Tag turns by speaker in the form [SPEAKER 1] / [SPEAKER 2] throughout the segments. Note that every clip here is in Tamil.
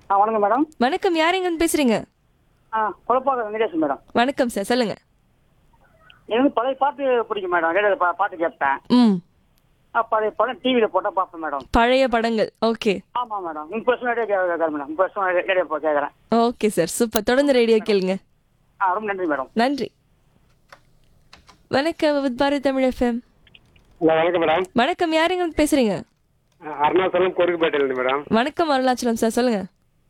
[SPEAKER 1] ஆ வணக்கம் மேடம்
[SPEAKER 2] வணக்கம் யார் எங்கேருந்து பேசுறீங்க
[SPEAKER 1] ஆ குழப்பாக வெங்கடேஷ் மேடம்
[SPEAKER 2] வணக்கம் சார் சொல்லுங்க
[SPEAKER 1] எனக்கு பழைய பாட்டு பிடிக்கும் மேடம் ரேடியோவில் பா பாட்டு கேட்பேன்
[SPEAKER 2] ம்
[SPEAKER 1] ஆ, பழைய படம் டிவியில் போட்டால் பார்ப்பேன் மேடம்
[SPEAKER 2] பழைய படங்கள் ஓகே
[SPEAKER 1] ஆமாம் மேடம் முப்பது வருஷம் ரேடியோ கேட்குறேன் மேடம் முப்பது வருஷம் ரேடியோ போ கேட்குறேன்
[SPEAKER 2] ஓகே சார் சூப்பர் தொடர்ந்து ரேடியோ கேளுங்க
[SPEAKER 1] ஆ ரொம்ப நன்றி மேடம்
[SPEAKER 2] நன்றி வணக்கம் with Bharat Tamil FM
[SPEAKER 3] hello வணக்கம் மேடம்
[SPEAKER 2] வணக்கம் யார் எங்கேருந்து பேசுறீங்க
[SPEAKER 3] அருணாச்சலம் கொருக்குப்பேட்டையிலேருந்து மேடம்
[SPEAKER 2] வணக்கம் அருளாச்சலம் சார் சொல்லுங்க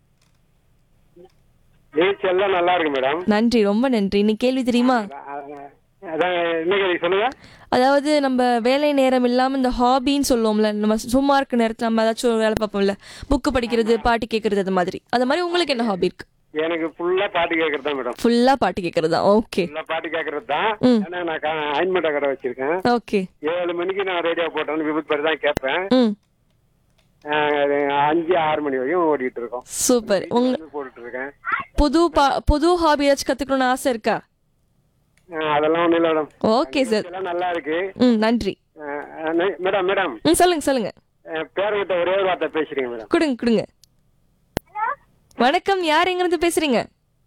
[SPEAKER 3] நிகழ்ச்சி எல்லாம் நல்லா இருக்கு மேடம்
[SPEAKER 2] நன்றி ரொம்ப நன்றி இன்னைக்கு கேள்வி தெரியுமா
[SPEAKER 3] அ- அதான் என்ன கேள்வி சொல்லுங்க
[SPEAKER 2] அதாவது நம்ம வேலை நேரம் இல்லாம இந்த ஹாபின்னு சொல்லுவோம்ல நம்ம சும்மா இருக்க நேரத்துல நம்ம ஏதாச்சும் ஒரு வேலை பார்ப்போம்ல புக்கு படிக்கிறது பாட்டு கேட்கறது அது மாதிரி அது மாதிரி உங்களுக்கு என்ன ஹாபி இருக்கு
[SPEAKER 3] எனக்கு ஃபுல்லா பாட்டு கேட்கறது தான் மேடம்
[SPEAKER 2] ஃபுல்லா பாட்டு கேட்கறது தான் ஓகே
[SPEAKER 3] ஃபுல்லா பாட்டு கேட்கறது தான்
[SPEAKER 2] ம்.
[SPEAKER 3] ஏன்னா நான் அயன்மெண்டா கடை வச்சிருக்கேன்
[SPEAKER 2] ஓகே
[SPEAKER 3] ஏழு மணிக்கு நான் ரேடியோ போட்டேன்னு விபத்து பேர் தான் கேட்பேன்
[SPEAKER 2] ம்
[SPEAKER 3] அஹ் அது அஞ்சு ஆறு மணி வரையும் ஓடிட்டு இருக்கோம்
[SPEAKER 2] சூப்பர் உங்க
[SPEAKER 3] போட்டுட்டு இருக்கேன்
[SPEAKER 2] புது பா புது ஹாபி ஏதாச்சும் கத்துக்கணும்னு ஆசை இருக்கா
[SPEAKER 3] அஹ் அதெல்லாம் ஒண்ணும் இல்லை மேடம்
[SPEAKER 2] ஓகே சார்
[SPEAKER 3] எல்லாம் நல்லா இருக்கு
[SPEAKER 2] ம் நன்றி
[SPEAKER 3] அஹ் அஹ் நை- மேடம் மேடம்
[SPEAKER 2] ம் சொல்லுங்க சொல்லுங்க
[SPEAKER 3] அஹ் பேரங்கிட்ட ஒரே ஒரு வார்த்தை பேசுறீங்க மேடம்
[SPEAKER 2] கொடுங்க கொடுங்க வணக்கம் யார் எங்க இருந்து பேசுறீங்க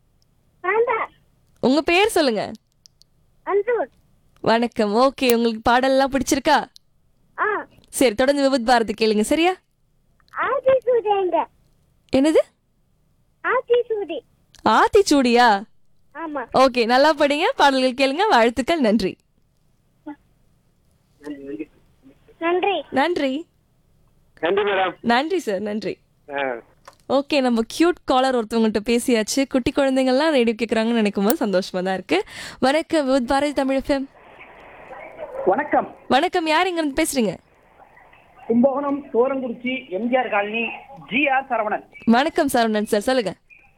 [SPEAKER 2] உங்க பேர் சொல்லுங்க வணக்கம் ஓகே உங்களுக்கு பாடல்லாம் பிடிச்சிருக்கா சரி தொடர்ந்து விபத் பாரதி கேளுங்க சரியா என்னது ஆத்திச்சூடியா
[SPEAKER 4] ஆமா
[SPEAKER 2] ஓகே நல்லா படிங்க பாடல்கள் கேளுங்க வாழ்த்துக்கள் நன்றி
[SPEAKER 4] நன்றி
[SPEAKER 2] நன்றி
[SPEAKER 3] நன்றி மேடம்
[SPEAKER 2] நன்றி சார் நன்றி
[SPEAKER 3] அஹ்
[SPEAKER 2] ஓகே நம்ம கியூட் காலர் ஒருத்தவங்கள்ட்ட பேசியாச்சு குட்டி குழந்தைங்கள்லாம் ரேடியோ கேட்குறாங்கன்னு நினைக்கும் போது சந்தோஷமா தான் இருக்கு வணக்கம் வித் பாரதி தமிழ் எஃப்எம்
[SPEAKER 1] வணக்கம்
[SPEAKER 2] வணக்கம் யார் இங்க இருந்து பேசுறீங்க
[SPEAKER 1] Kumbakonam Thorankurichi MGR colony GR Saravanan
[SPEAKER 2] வணக்கம் சரவணன் சார் சொல்லுங்க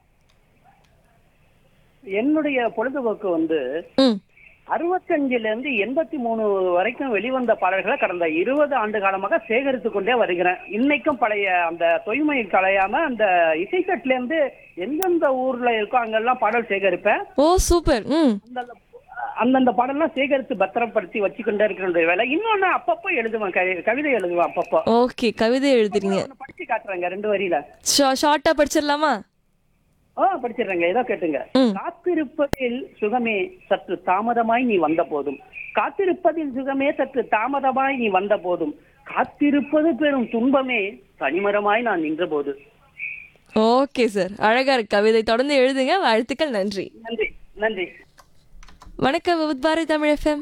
[SPEAKER 1] என்னுடைய பொழுதுபோக்கு வந்து
[SPEAKER 2] ம்
[SPEAKER 1] அறுபத்தஞ்சுல இருந்து எண்பத்தி மூணு வரைக்கும் வெளிவந்த பாடல்களை கடந்த இருபது ஆண்டு காலமாக சேகரித்து கொண்டே வருகிறேன் இன்னைக்கும் பழைய அந்த தொய்மை கலையாம அந்த இசைக்கட்டுல இருந்து எந்தெந்த ஊர்ல இருக்கோ அங்கெல்லாம் பாடல் சேகரிப்பேன்
[SPEAKER 2] ஓ சூப்பர் ம்
[SPEAKER 1] அந்த அந்தந்த பாடல்லாம் சேகரித்து பத்திரப்படுத்தி வச்சுக்கொண்டே இருக்கிற வேலை இன்னொன்னு அப்பப்போ எழுதுவேன் கவி- கவிதை எழுதுவேன் அப்பப்போ
[SPEAKER 2] ஓகே கவிதை எழுதுறீங்க
[SPEAKER 1] ஒண்ணு படிச்சு காட்டுறேங்க ரெண்டு வரியில
[SPEAKER 2] ஷார்ட்டா படிச்சிடலாமா
[SPEAKER 1] ஆ படிச்சிடுறேங்க ஏதோ கேட்டுங்க
[SPEAKER 2] ம்.
[SPEAKER 1] காத்திருப்பதில் சுகமே சற்று தாமதமாய் நீ வந்த போதும் காத்திருப்பதில் சுகமே சற்று தாமதமாய் நீ வந்த போதும் காத்திருப்பது பெரும் துன்பமே தனிமரமாய் நான் நின்ற போது
[SPEAKER 2] ஓகே சார் அழகா இருக்கு கவிதை தொடர்ந்து எழுதுங்க வாழ்த்துக்கள் நன்றி
[SPEAKER 1] நன்றி நன்றி
[SPEAKER 2] வணக்கம் வித் பாரதி தமிழ் எஃப்எம்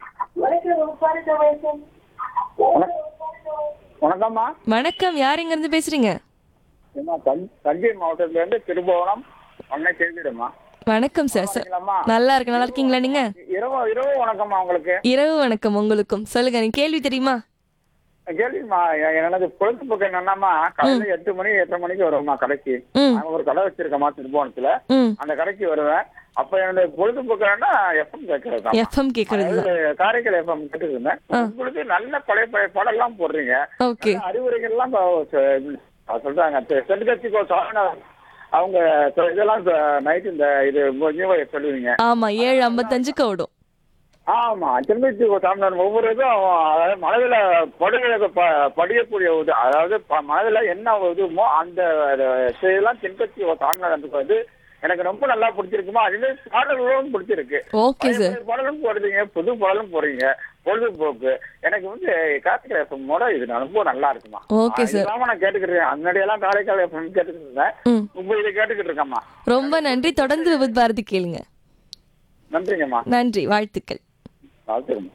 [SPEAKER 5] வணக்கம்மா
[SPEAKER 2] வணக்கம் யார் இங்க இருந்து பேசுறீங்க
[SPEAKER 5] ஏம்மா, தஞ்- தஞ்சை மாவட்டத்துல இருந்து திருபுவனம் ஒன்னை தெரிஞ்சிடுமா
[SPEAKER 2] வணக்கம் சார் சார் நல்லா இருக்கு நல்லா இருக்கீங்களா நீங்க
[SPEAKER 5] இரவு இரவு வணக்கம்மா உங்களுக்கு
[SPEAKER 2] இரவு வணக்கம் உங்களுக்கும் சொல்லுங்க நீங்க கேள்வி தெரியுமா
[SPEAKER 5] கேள்விமா எ- எனது பொழுதுபோக்கு என்னன்னாமா காலையில எட்டு மணி எட்டரை மணிக்கு வருவேம்மா கடைக்கு
[SPEAKER 2] ம்
[SPEAKER 5] நான் ஒரு கடை வச்சிருக்கேம்மா திருபுவனத்துல
[SPEAKER 2] ம்
[SPEAKER 5] அந்த கடைக்கு வருவேன் அப்ப என்னுடைய பொழுதுபோக்கு என்னன்னா எஃப்எம் கேட்கறது
[SPEAKER 2] எஃப்எம் கேக்குறது தான்
[SPEAKER 5] காரைக்கால் எஃப்எம் கேட்டு இருந்தேன் உங்களுக்கு நல்ல பழைய பழைய பாடலாம் போடுறீங்க
[SPEAKER 2] ஓகே
[SPEAKER 5] நல்ல அறிவுரைகள்லாம் இப்ப சொ- அது சொல்றாங்க செல்கட்சிக்கோ சாமிநாதன் அவங்க சொ- இதெல்லாம் நைட் இந்த இது மூலியமா சொல்லுவீங்க
[SPEAKER 2] ஆமா ஏழு ஐம்பத்தஞ்சுக்கு ஓடும்
[SPEAKER 5] ஆமா செல்கட்சிக்கோ சாமிநாதன் ஒவ்வொரு இதுவும் அதாவது மனதில் படுக ப- படியக்கூடிய இது அதாவது ப- மனதில் என்ன இதுமோ அந்த இதெல்லாம் தென்கட்சிக்கோ சாமிநாதனுக்கு வந்து எனக்கு ரொம்ப நல்லா பிடிச்சிருக்குமா அதுவே பாடல்களும் பிடிச்சிருக்கு
[SPEAKER 2] ஓகே சார்
[SPEAKER 5] பழைய பாடலும் போடுறீங்க புது பாடலும் போடுறீங்க பொழுதுபோக்கு எனக்கு வந்து கார்த்திகை எஃப்எம்மோட இது ரொம்ப நல்லா இருக்குமா
[SPEAKER 2] Okay, sir.
[SPEAKER 5] இல்லாம நான் கேட்டுக்கிட்டு இருக்கேன் முன்னாடியெல்லாம் காரைக்கால் எஃப்எம் கேட்டுக்கிட்டு இருந்தேன்
[SPEAKER 2] ம்
[SPEAKER 5] இப்போ இதை கேட்டுக்கிட்டு இருக்கேம்மா
[SPEAKER 2] ரொம்ப நன்றி தொடர்ந்து வித் பாரதி கேளுங்க
[SPEAKER 5] நன்றிங்கம்மா
[SPEAKER 2] நன்றி வாழ்த்துக்கள்
[SPEAKER 5] வாழ்த்துக்கம்மா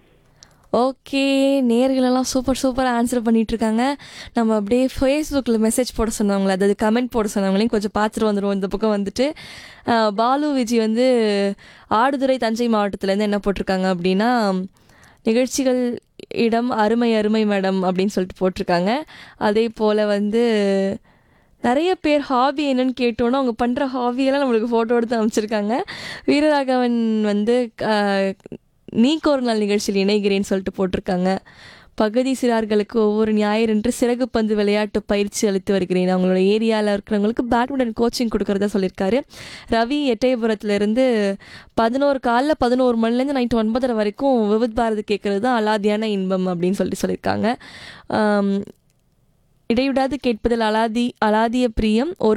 [SPEAKER 2] ஓகே நேர்களெல்லாம் சூப்பர் சூப்பராக ஆன்சர் பண்ணிட்டு இருக்காங்க நம்ம அப்படியே ஃபேஸ்புக்கில் மெசேஜ் போட சொன்னவங்கள அதாவது கமெண்ட் போட சொன்னவங்களையும் கொஞ்சம் பார்த்துட்டு வந்துடுவோம் இந்த பக்கம் வந்துட்டு அஹ், பாலு விஜி வந்து ஆடுதுறை தஞ்சை மாவட்டத்துலேருந்து என்ன போட்டிருக்காங்க அப்படின்னா நிகழ்ச்சிகள் இடம் அருமை அருமை மேடம் அப்படின்னு சொல்லிட்டு போட்டிருக்காங்க அதே போல் வந்து நிறைய பேர் ஹாபி என்னன்னு கேட்டோன்னா அவங்க பண்ணுற ஹாபியெல்லாம் நம்மளுக்கு ஃபோட்டோ எடுத்து அமைச்சிருக்காங்க வீரராகவன் வந்து அஹ், நீக்கு ஒரு நாள் நிகழ்ச்சியில் இணைகிறேன்னு சொல்லிட்டு போட்டிருக்காங்க பகுதி சிறார்களுக்கு ஒவ்வொரு ஞாயிறன்று சிறகு பந்து விளையாட்டு பயிற்சி அளித்து வருகிறேன் அவங்களோட ஏரியாவில் இருக்கிறவங்களுக்கு பேட்மிண்டன் கோச்சிங் கொடுக்கறதா சொல்லியிருக்காரு ரவி எட்டயபுரத்துலேருந்து பதினோரு காலைல பதினோரு மணிலேருந்து நைட்டு ஒன்பதரை வரைக்கும் விவித் பாரதி கேட்குறது தான் அலாதியான இன்பம் அப்படின்னு சொல்லிட்டு சொல்லியிருக்காங்க ஆம், இடைவிடாது கேட்பதில் அலாதி அலாதிய பிரியம் ஒரு